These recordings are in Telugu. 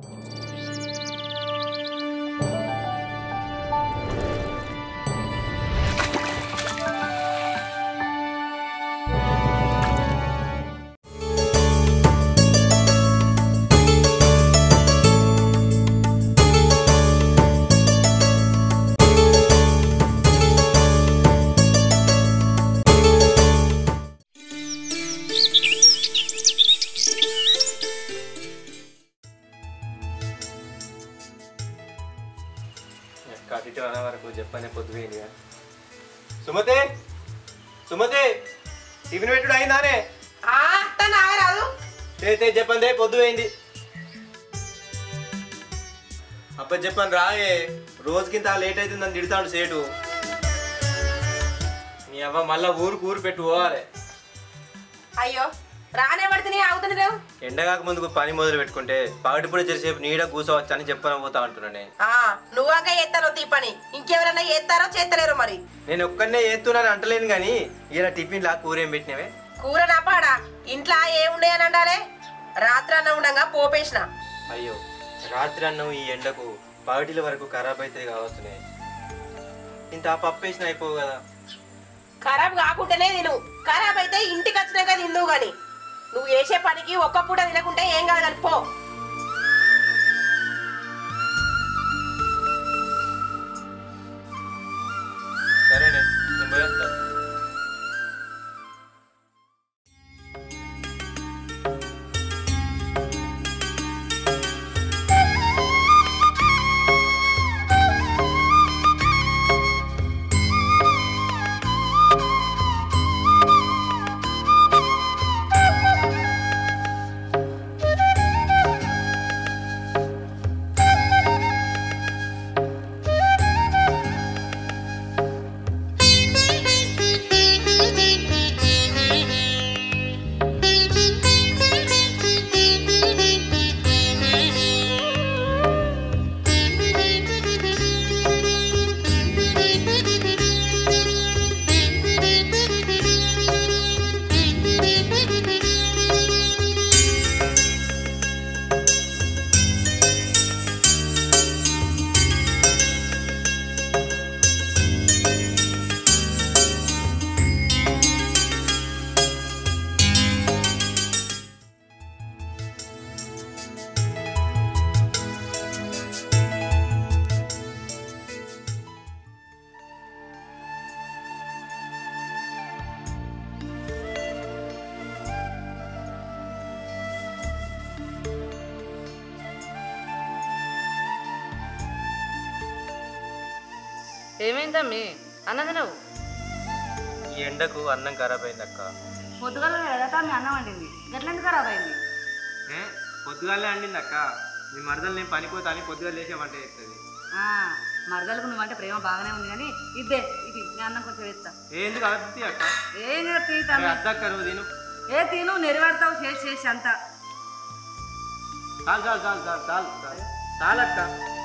కటిట అనే వరకు చెప్పనే పొద్దుపోయింది సుమతి సుమతి టిఫిన్ పెట్టుడు అయిందానే అత్తను ఆగరాదు అయితే చెప్పండి పొద్దుపోయింది అప్ప చెప్పాను రాయే రోజుకింత లేట్ అవుతుందని తిడతాడు సేటు నీ అవ్వ మళ్ళా ఊరుకు ఊరు పెట్టి పోవాలి అయ్యో రానే పడితే ఆగుతుంది లేవు ఎండగాక ముందుకు పని మొదలు పెట్టుకుంటే పగటిపూట చేసేపు నీడ కూసవచ్చు అని చెప్పని పోతా అంటున్నానే నువ్వాక చేస్తారో తీ పని ఇంకెవరైనా చేస్తారో చేస్తలేరు మరి నేను ఒక్కనే చేస్తున్నాను అంటలేను కానీ ఇలా టిఫిన్ లా కూర ఏం పెట్టినవే కూర నా పాడా ఇంట్లో ఏముండే అని అండాలే రాత్రి అన్న ఉండగా పోపేసిన అయ్యో రాత్రి అన్నం ఈ ఎండకు పగటిల వరకు ఖరాబ్ అవుతుంది కావచ్చునే ఇంత ఆ పప్పు వేసిన అయిపోవు కదా ఖరాబ్ కాకుండానే తిను ఖరాబ్ అయితే ఇంటికి వచ్చినాక తిందువు గాని నువ్వు చేసే పనికి ఒక్క పూట తినకుంటే ఏం కాదు కానీ పో సరేనే నేను పోయేస్తా ఏమైందమ్మి అన్నది నువ్వు ఈ ఎండకు అన్నం ఖరాబ్ అయింది అక్క పొద్దుగల కదా మీ అన్నం వండింది ఎట్లెందుకు ఖరాబ్ అయింది పొద్దుగాలే అండింది అక్క మీ మరదలు నేను పనిపోతా అని పొద్దుగా లేచే వంట చేస్తుంది ఆ, మరదలకు నువ్వంటే ప్రేమ బాగానే ఉంది కానీ ఇద్దే ఇది మీ అన్నం కొంచెం వేస్తా ఎందుకు అర్థి అక్క ఏం తీతా అద్దక్క నువ్వు తిను ఏ తిను నెరవేడతావు చేసి చేసి అంతా చాలు చాలు చాలు చాలు చాలు చాలు చాలక్క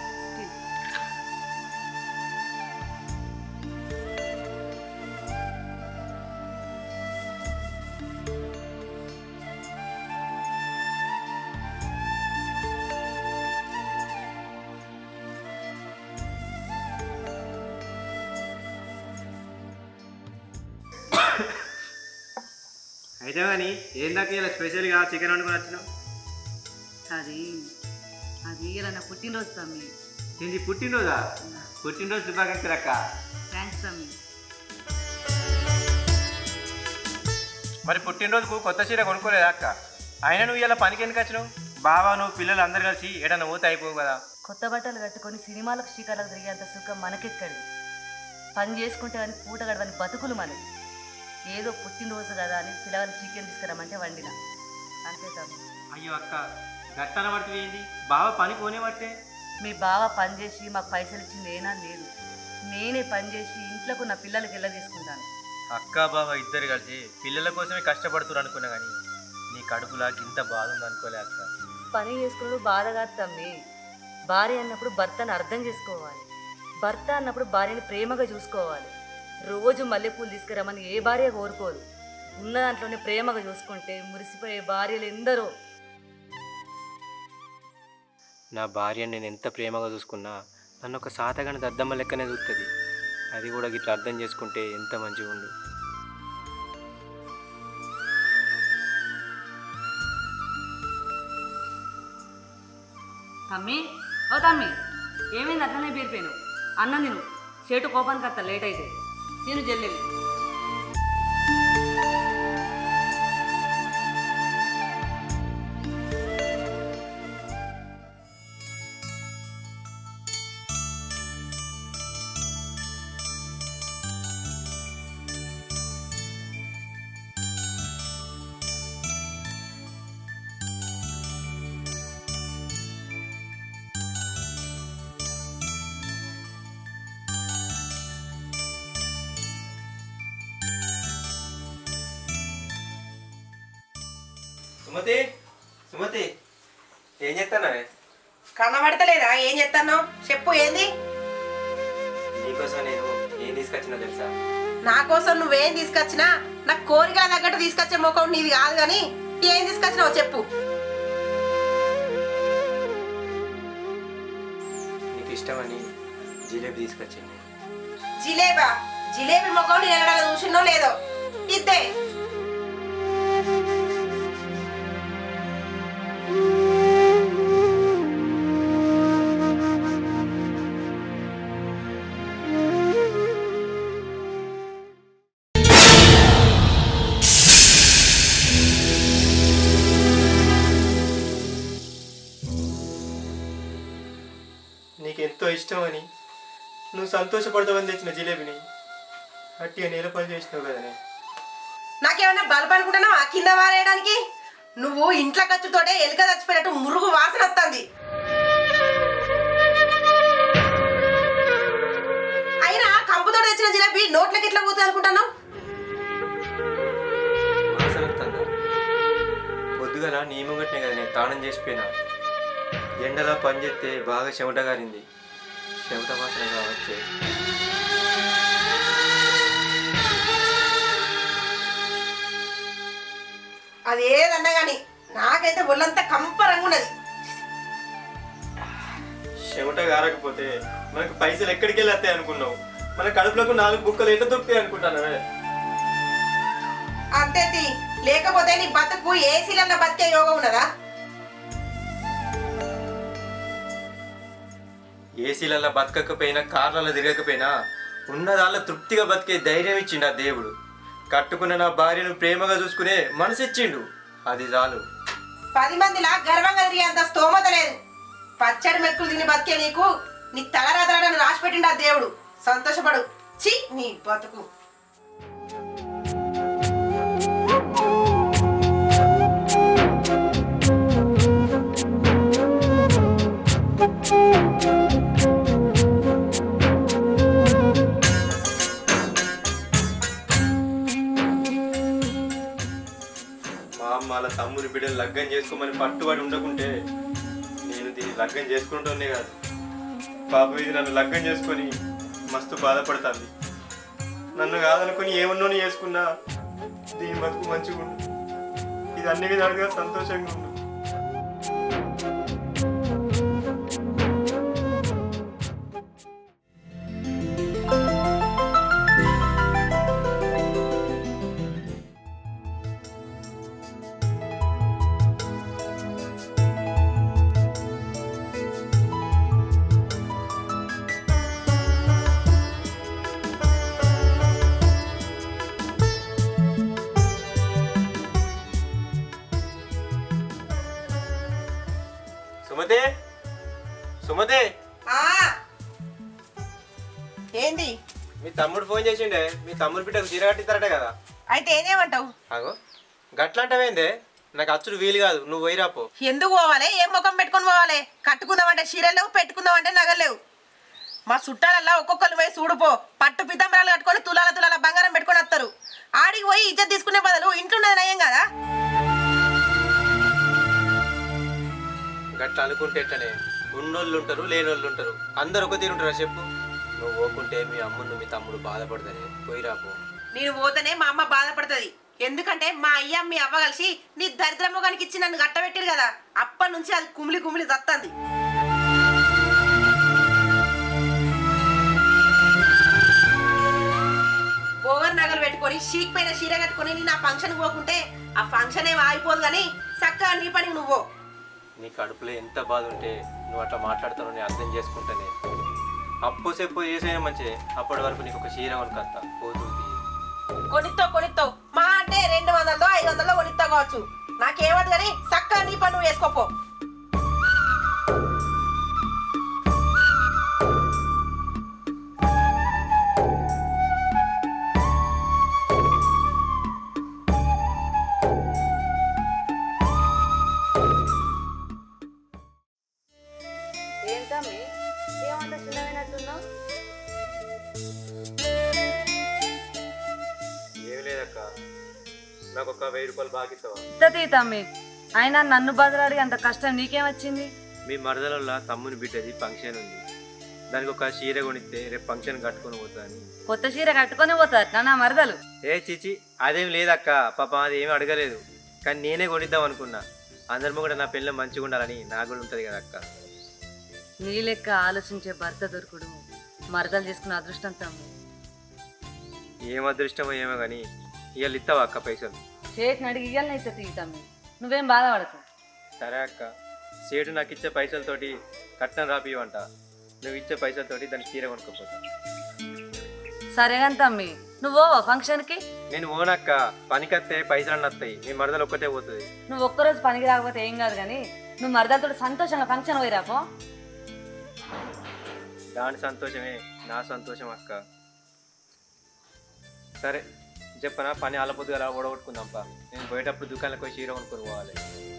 అయితే కానీ ఏందాక ఇలా స్పెషల్గా చికెన్ వండుకొని వచ్చినావు అది అది ఇలా నా పుట్టినరోజు తమ్మి ఇది పుట్టినరోజా పుట్టినరోజు శుభాకాంక్షలు అక్క థ్యాంక్స్ తమ్మి మరి పుట్టినరోజుకు కొత్త చీర కొనుక్కోలేదా అక్క అయినా నువ్వు ఇలా పనికి ఎందుకు వచ్చినావు బావా నువ్వు పిల్లలు అందరు కలిసి ఏడన్నా పోతే అయిపోవు కదా కొత్త బట్టలు కట్టుకొని సినిమాలకు షికార్లకు తిరిగేంత సుఖం మనకెక్కడి పని చేసుకుంటే కానీ పూట గడవని బతుకులు మనకి ఏదో పుట్టినరోజు కదా అని పిల్లగాని చికెన్ తీసుకురమ్మంటే వండిన అంతే తమ్మి అయ్యో అక్క గట్టన పడుతుంది ఏంటి బావ పని కొనేవట్టే మీ బావ పని చేసి మాకు పైసలు ఇచ్చింది ఏనా లేదు నేనే పని చేసి ఇంట్లోకి నా పిల్లలకి వెళ్ళ తీసుకుంటాను అక్క బావ ఇద్దరు కలిసి పిల్లల కోసమే కష్టపడుతున్నారు అనుకున్నా కానీ నీ కడుపులా ఇంత బాధ ఉంది అనుకోలే అక్క పని చేసుకున్నాడు బాధ కాదు తమ్మి భార్య అన్నప్పుడు భర్తను అర్థం చేసుకోవాలి భర్త అన్నప్పుడు భార్యని ప్రేమగా చూసుకోవాలి రోజు మల్లెపూలు తీసుకురమ్మని ఏ భార్య కోరుకోదు ఉన్న దాంట్లోనే ప్రేమగా చూసుకుంటే మురిసిపోయే భార్యలు ఎందరో నా భార్య నేను ఎంత ప్రేమగా చూసుకున్నా నన్ను ఒక సాతగాని దద్దమ్మ లెక్కనే చూస్తుంది అది కూడా గిట్లా అర్థం చేసుకుంటే ఎంత మంచిగా ఉండు తమ్మి ఓ తమ్మి ఏమైంది అట్లనే పేరిపోయాను అన్న నేను చేటు కోపానికి వస్తా లేట్ అయితే నేను జల్లెలు సుమతి సుమతి ఏం చేస్తానవే కనబడతలేదా ఏం చెప్తాను చెప్పు ఏంది నీకోసం నేను ఏం తీసుకొచ్చినా తెలుసా నా కోసం నువ్వేం తీసుకొచ్చినా నాకు కోరిక తగ్గట్టు తీసుకొచ్చే ముఖం నీది కాదు కానీ ఏం తీసుకొచ్చినావు చెప్పు నీకు ఇష్టమని జిలేబీ తీసుకొచ్చింది జిలేబా జిలేబీ ముఖం నేను ఎక్కడ చూసినో లేదో ఇద్దే నీకు ఎంతో ఇష్టమని నువ్వు సంతోషపడతావని తెచ్చిన జిలేబీని అట్టిగా నేల పని చేసినావు కదనే నాకేమన్నా బల్బ్ అనుకుంటున్నావా కింద వారేయడానికి నువ్వు ఇంట్లో ఖర్చుతోటే ఎలుక చచ్చిపోయినట్టు మురుగు వాసన వస్తుంది అయినా కంపుతో తెచ్చిన జిలేబీ నోట్లకి ఎట్లా పోతుంది అనుకుంటున్నావు వాసన వస్తుందా పొద్దుగల నీ ముంగట్నే కదా నేను తానం చేసిపోయినా ఎండలా పని చేస్తే బాగా చెమట గారింది చెమట వాసన కావచ్చు అది ఏదన్నా కానీ నాకైతే ఒళ్ళంతా కంపరంగా ఉన్నది చెమట గారకపోతే మనకు పైసలు ఎక్కడికి వెళ్ళి వస్తాయి అనుకున్నావు మన కడుపులకు నాలుగు బుక్కలు ఎట్లా దొరుకుతాయి అనుకుంటానవే అంతే తీ. లేకపోతే నీ బతుకు ఏసీలన్న బతికే యోగం ఉన్నదా ఏసీలలో బతకకపోయినా కార్లలో తిరగకపోయినా ఉన్నదాళ్ళ తృప్తిగా బతికే ధైర్యం ఇచ్చిండు ఆ దేవుడు కట్టుకున్న నా భార్యను ప్రేమగా చూసుకునే మనసు ఇచ్చిండు అది చాలు పది మందిలా గర్వంగా తిరిగేంత స్తోమత లేదు పచ్చడి మెక్కులు తిని బతికే నీకు నీ తలరాతలను రాసి పెట్టిండు ఆ దేవుడు సంతోషపడు చి నీ బతుకు మా అమ్మ వాళ్ళ తమ్ముని బిడ్డలు లగ్గం చేసుకోమని పట్టుబడి ఉండకుంటే నేను దీన్ని లగ్గం చేసుకుంటూనే కాదు పాప ఇది నన్ను లగ్గం చేసుకొని మస్తు బాధపడుతుంది నన్ను కాదనుకొని ఏమన్నో చేసుకున్నా దీని బతుకు మంచిగా ఉండు ఇది అన్ని విధాలుగా సంతోషంగా ఉండు సుమతి సుమతి ఆ ఏంది మీ తమ్ముడు ఫోన్ చేసిండే మీ తమ్ముడు బిడ్డకు చీర కట్టిస్తారట కదా అయితే ఏదేమంటావు అగో గట్లంటవేందే నాకు అచ్చుడు వీలు కాదు నువ్వు పోయిరాపో ఎందుకు పోవాలి ఏం ముఖం పెట్టుకొని పోవాలి కట్టుకుందామంటే చీరలు లేవు పెట్టుకుందామంటే నగలు లేవు మా చుట్టాలల్లా ఒక్కొక్కరు పోయి చూడుపో పట్టు పితంబరాలు కట్టుకొని తులాల తులాల బంగారం పెట్టుకొని వస్తారు ఆడికి పోయి ఇజ్జత్ తీసుకునే బదులు ఇంట్లో ఉన్నది నయం కదా గట్ల అనుకుంటే ఎట్లనే ఉన్నోళ్ళు ఉంటారు లేనోళ్ళు ఉంటారు అందరు ఒక తీరు ఉంటారా చెప్పు నువ్వు పోకుంటే మీ అమ్మును మీ తమ్ముడు బాధపడతానే పోయిరాపో నేను పోతేనే మా అమ్మ బాధపడుతుంది ఎందుకంటే మా అయ్య మీ అవ్వ కలిసి నీ దరిద్ర ముఖానికి ఇచ్చి నన్ను గట్టబెట్టిరు కదా అప్పటి నుంచి అది కుమిలి కుమిలి చత్తంది ఓవర్ నగలు పెట్టుకొని షీక్ పైన చీర కట్టుకొని నేను ఆ ఫంక్షన్ పోకుంటే ఆ ఫంక్షన్ ఏం ఆగిపోదు కానీ చక్కగా నీ పని నువ్వు నీ కడుపులో ఎంత బాధ ఉంటే నువ్వు అట్లా మాట్లాడుతావు నేను అర్థం చేసుకుంటానే అప్పు చెప్పు చేసైనా మంచి అప్పటి వరకు నీకు ఒక చీర కొనుకొస్తా పోతుంది కొనిత్తో కొనిత్తో మా అంటే రెండు వందలతో ఐదు వందలతో కొనిత్తా కావచ్చు నాకేమదు కానీ చక్కగా నీ పని నువ్వు వేసుకోపో ఏంటమ్మి ఏమంత చిన్నమైనట్టున్నావు ఏం లేదక్క నాకు ఒక వెయ్యి రూపాయలు బాగిస్తావా ఇంత తమ్మి అయినా నన్ను బదులాడి అంత కష్టం నీకేమొచ్చింది మీ మరదలలో తమ్ముని బిడ్డది ఫంక్షన్ ఉంది దానికి ఒక చీర కొనిస్తే రేపు ఫంక్షన్ కట్టుకొని పోతాను కొత్త చీర కట్టుకొని పోతారు నా మరదలు ఏ చిచి అదేం లేదక్క పాప అది ఏమి అడగలేదు కానీ నేనే కొనిద్దాం అనుకున్నా అందరిలో కూడా నా పిల్లలు మంచిగా ఉండాలని నాకు కూడా ఉంటుంది కదా అక్క నీ లెక్క ఆలోచించే భర్త దొరుకుడు మరదలు చేసుకున్న అదృష్టం తమ్మి ఏం అదృష్టమో ఏమో కానీ ఇవాళ ఇస్తావా అక్క పైసలు చేతిని అడిగి ఇయ్యాలనైతే తీ తమ్మి నువ్వేం బాధపడకు సరే అక్క సేటు నాకు ఇచ్చే పైసలతోటి కట్నం రాపియమంట నువ్వు ఇచ్చే పైసలతోటి దానికి చీర కొనుక్కోపోతా సరే కానీ తమ్మి నువ్వు ఫంక్షన్కి నేను ఓనక్క పనికత్తే పైసలు అన్నీ వస్తాయి మీ మరదలు ఒక్కటే పోతుంది నువ్వు ఒక్కరోజు పనికి రాకపోతే ఏం కాదు కానీ నువ్వు మరదలతో సంతోషంగా ఫంక్షన్ పోయి రాపో దాని సంతోషమే నా సంతోషం అక్క సరే చెప్పనా పని ఆలపొద్దుగా అలా ఓడగొట్టుకుందాంపా నేను పోయేటప్పుడు దుకాణంలోకి పోయి చీర కొనుక్కొని పోవాలి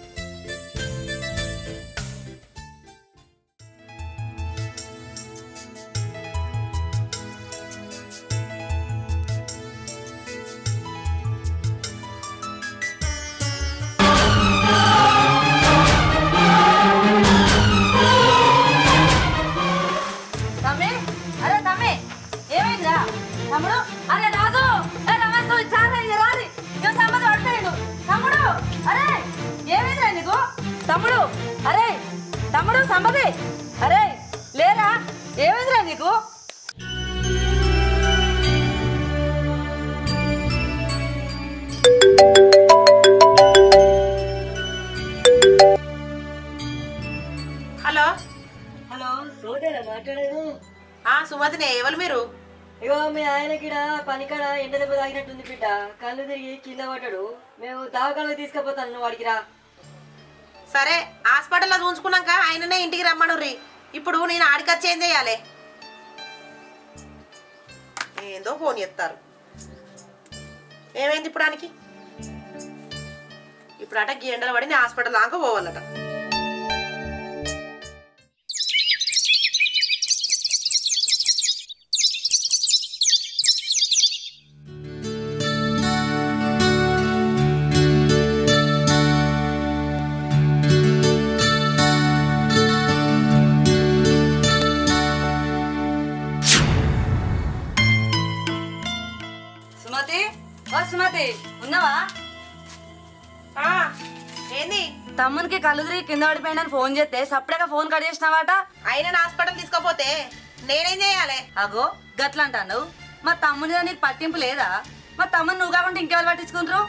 తమ్మి అరే తమ్మి ఏమైందా తమ్ముడు అరే రాజు ఏ రమేష్ చాలా రాది నువ్వు సంబంధం పడతాడు తమ్ముడు అరే ఏమైందిరా నీకు తమ్ముడు అరే తమ్ముడు సంబది అరే లేరా ఏమైందిరా నీకు హలో హలో సోదరా మాట్లాడేది ఆ సుమతినే ఎవరు మీరు ఇగో మీ ఆయనకిడ పనికాడ ఎండ దెబ్బ తాగినట్టుంది బిడ్డ కళ్ళు తిరిగి కింద పడ్డాడు మేము దావకాలకు తీసుకుపోతాను నువ్వు వాడికి రా సరే హాస్పిటల్లో చూంచుకున్నాక ఆయననే ఇంటికి రమ్మనుర్రి ఇప్పుడు నేను ఆడికొచ్చి ఏం చేయాలి ఏందో ఫోన్ చేస్తారు ఏమైంది ఇప్పుడు ఆయనకి ఇప్పుడు అట గీ ఎండలు పడి నేను హాస్పిటల్ దాకా పోవాలట సుమతి ఓ సుమతి ఉన్నావా ఆ, ఏంది తమ్మునికి కళ్ళు తిరిగి కింద పడిపోయిందని ఫోన్ చేస్తే సపరేట్గా ఫోన్ కట్ చేసినావాట ఆయన హాస్పిటల్ తీసుకోపోతే నేనేం చేయాలి అగో గట్ల అంటాను మా తమ్ముని మీద నీకు పట్టింపు లేదా మా తమ్ముని నువ్వు కాకుండా ఇంకెవరు పట్టించుకుంటారు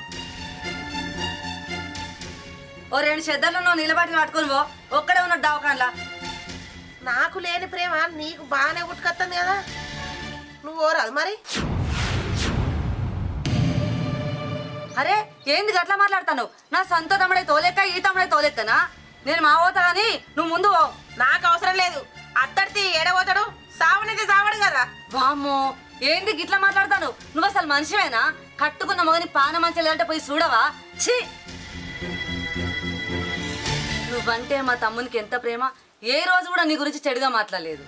ఓ రెండు చెద్దర్లు నువ్వు నిలబడి పట్టుకొని పో ఒక్కడే ఉన్నాడు దవాఖాన్లా నాకు లేని ప్రేమ నీకు బాగానే ఉట్టుకొస్తుంది కదా నువ్వు ఓరాదు మరి అరే ఏంది గట్లా మాట్లాడతాను నా సొంత తమ్ముడే తోలెక్క ఈ తమ్ముడే తోలెక్కనా నేను మా పోతా కానీ నువ్వు ముందు పో నాకు అవసరం లేదు అత్తడితి ఏడబోతాడు సావనైతే సావడు కదా వామ్మో ఏంది గిట్లా మాట్లాడతాను నువ్వు అసలు మనిషివేనా కట్టుకున్న మగని పాన మంచి లేదంటే పోయి చూడవా ఛీ నువ్వంటే మా తమ్మునికి ఎంత ప్రేమ ఏ రోజు కూడా నీ గురించి చెడుగా మాట్లాడలేదు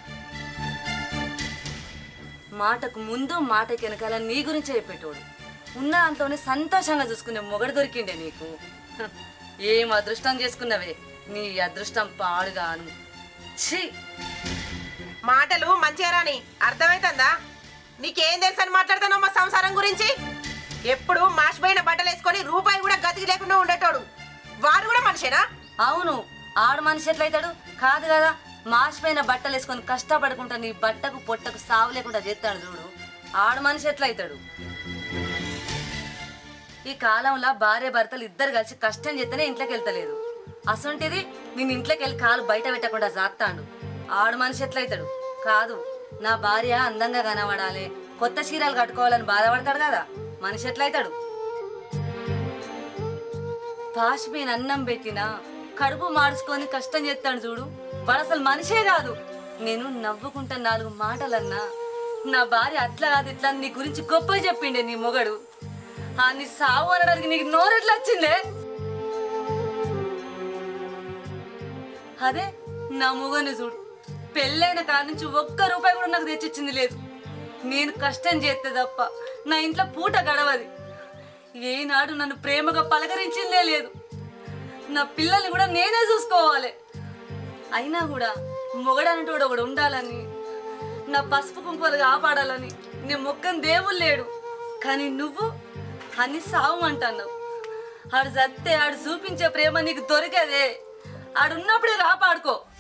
మాటకు ముందు మాటకి వెనకాల నీ గురించే చెప్పేటోడు ఉన్న దాంట్లోనే సంతోషంగా చూసుకునే మొగడు దొరికిండే నీకు హ, ఏం అదృష్టం చేసుకున్నవే నీ అదృష్టం పాడుగాను ఛీ మాటలు మంచిగా రాని అర్థమైతుందా నీకేం తెలుసు అని మాట్లాడుతున్నావు మా సంసారం గురించి ఎప్పుడు మాసిపోయిన బట్టలు వేసుకొని రూపాయి కూడా గతికి లేకుండా ఉండేటోడు వాడు కూడా మనిషేనా అవును ఆడు మనిషి ఎట్లయితాడు కాదు కదా మాసిపోయిన బట్టలు వేసుకొని కష్టపడుకుంటా నీ బట్టకు పొట్టకు సావు లేకుండా చేస్తాడు చూడు ఆడు మనిషి ఎట్లయితాడు ఈ కాలంలో భార్య భర్తలు ఇద్దరు కలిసి కష్టం చేస్తేనే ఇంట్లోకి వెళ్తలేదు అసొంటిది నేను ఇంట్లోకి వెళ్ళి కాలు బయట పెట్టకుండా జాస్తాడు ఆడు మనిషి ఎట్లయితాడు కాదు నా భార్య అందంగా కనబడాలి కొత్త చీరలు కట్టుకోవాలని బాధపడతాడు కదా మనిషి ఎట్లయితాడు పాష్మీన్ అన్నం పెట్టినా కడుపు మార్చుకొని కష్టం చేస్తాడు చూడు వాడు అసలు మనిషే కాదు నేను నవ్వుకుంటా నాలుగు మాటలన్నా నా భార్య అట్లా కాదు ఇట్లా అని నీ గురించి గొప్ప చెప్పిండే నీ మొగడు ఆ నీ సావు అనడానికి నీకు నోరెట్లా వచ్చిందే అదే నా మొగను చూడు పెళ్ళైన కాడ నుంచి ఒక్క రూపాయి కూడా నాకు తెచ్చిచ్చింది లేదు నేను కష్టం చేస్తే తప్ప నా ఇంట్లో పూట గడవది ఏనాడు నన్ను ప్రేమగా పలకరించిందే లేదు నా పిల్లల్ని కూడా నేనే చూసుకోవాలి అయినా కూడా మొగడనంటోడు ఒకడు ఉండాలని నా పసుపు కుంకుమలు కాపాడాలని నీ మొక్కని దేవుడు లేడు కానీ నువ్వు అని సావు అంటున్నావు ఆడు సత్తే ఆడు చూపించే ప్రేమ నీకు దొరికేదే ఆడున్నప్పుడే కాపాడుకో